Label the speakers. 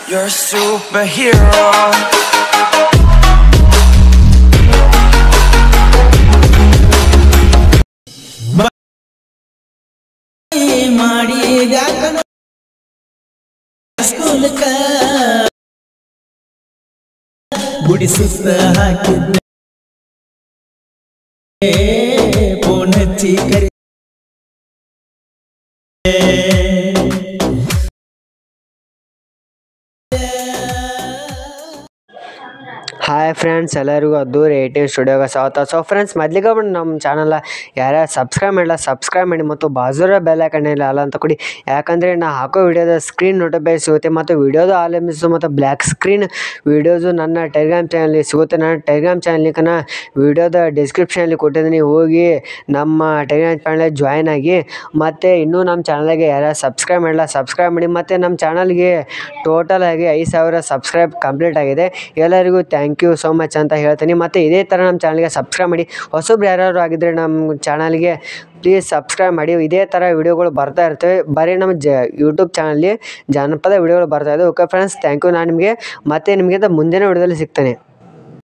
Speaker 1: You're a superhero.
Speaker 2: ಮಾಡಿದ್ಯಾಕ ಸ್ಕೂಲ್ಕ ಗುಡಿ ಸುತ್ತ ಹಾಕಿದ್ದೆ ಫೋನ್ ಹಚ್ಚಿ ಕರೆ
Speaker 3: ಹಾಯ್ ಫ್ರೆಂಡ್ಸ್ ಎಲ್ಲರಿಗೂ ಅದ್ದೂರಿ ಏಯ್ಟೀನ್ ಸ್ಟುಡಿಯೋಗೆ ಸ್ವಾಗತ ಸೊ ಫ್ರೆಂಡ್ಸ್ ಮೊದಲಿಗೆ ಬಂದು ನಮ್ಮ ಚಾನಲ್ ಯಾರ್ಯಾರು ಸಬ್ಸ್ಕ್ರೈಬ್ ಮಾಡಿಲ್ಲ ಸಬ್ಸ್ಕ್ರೈಬ್ ಮಾಡಿ ಮತ್ತು ಬಾಜೂರ ಬೆಲ್ ಐಕನ್ ಅಲ್ಲ ಅಂತ ಕೊಡಿ ಯಾಕಂದರೆ ನಾ ಹಾಕೋ ವಿಡಿಯೋದ ಸ್ಕ್ರೀನ್ ನೋಟಿಫೈ ಸಿಗುತ್ತೆ ಮತ್ತು ವಿಡಿಯೋದ ಆಲಮಿಸು ಮತ್ತು ಬ್ಲ್ಯಾಕ್ ಸ್ಕ್ರೀನ್ ವಿಡಿಯೋಸು ನನ್ನ ಟೆಲಿಗ್ರಾಮ್ ಚಾನಲ್ಲಿ ಸಿಗುತ್ತೆ ನನ್ನ ಟೆಲಿಗ್ರಾಮ್ ಚಾನಲ್ ಲಿಂಕನ್ನು ವಿಡಿಯೋದ ಡಿಸ್ಕ್ರಿಪ್ಷನಲ್ಲಿ ಕೊಟ್ಟಿದ್ದೀನಿ ಹೋಗಿ ನಮ್ಮ ಟೆಲಿಗ್ರಾಮ್ ಚಾನಲ್ ಜಾಯ್ನ್ ಆಗಿ ಮತ್ತು ಇನ್ನೂ ನಮ್ಮ ಚಾನಲ್ಗೆ ಯಾರ್ಯಾರು ಸಬ್ಸ್ಕ್ರೈಬ್ ಮಾಡಿಲ್ಲ ಸಬ್ಸ್ಕ್ರೈಬ್ ಮಾಡಿ ಮತ್ತು ನಮ್ಮ ಚಾನಲ್ಗೆ ಟೋಟಲ್ ಆಗಿ ಐದು ಸಾವಿರ ಸಬ್ಸ್ಕ್ರೈಬ್ ಕಂಪ್ಲೀಟ್ ಆಗಿದೆ ಎಲ್ಲರಿಗೂ ಥ್ಯಾಂಕ್ ಯು ಸೋ ಮಚ್ ಅಂತ ಹೇಳ್ತೀನಿ ಮತ್ತು ಇದೇ ಥರ ನಮ್ಮ ಚಾನಲ್ಗೆ ಸಬ್ಸ್ಕ್ರೈಬ್ ಮಾಡಿ ಹೊಸಬ್ರು ಯಾರ್ಯಾರು ಆಗಿದ್ದರೆ ನಮ್ಮ ಚಾನಲ್ಗೆ ಪ್ಲೀಸ್ ಸಬ್ಸ್ಕ್ರೈಬ್ ಮಾಡಿ ಇದೇ ಥರ ವಿಡಿಯೋಗಳು ಬರ್ತಾ ಇರ್ತವೆ ಬರೀ ನಮ್ಮ ಜ ಯೂಟ್ಯೂಬ್ ಚಾನಲ್ಲಿ ಜಾನಪದ ವಿಡಿಯೋಗಳು ಬರ್ತಾ ಇದೆ ಓಕೆ ಫ್ರೆಂಡ್ಸ್ ಥ್ಯಾಂಕ್ ಯು ನಾನು ನಿಮಗೆ ಮತ್ತೆ ನಿಮಗಿಂತ ಮುಂದಿನ ವಿಡಿಯೋದಲ್ಲಿ ಸಿಗ್ತೇನೆ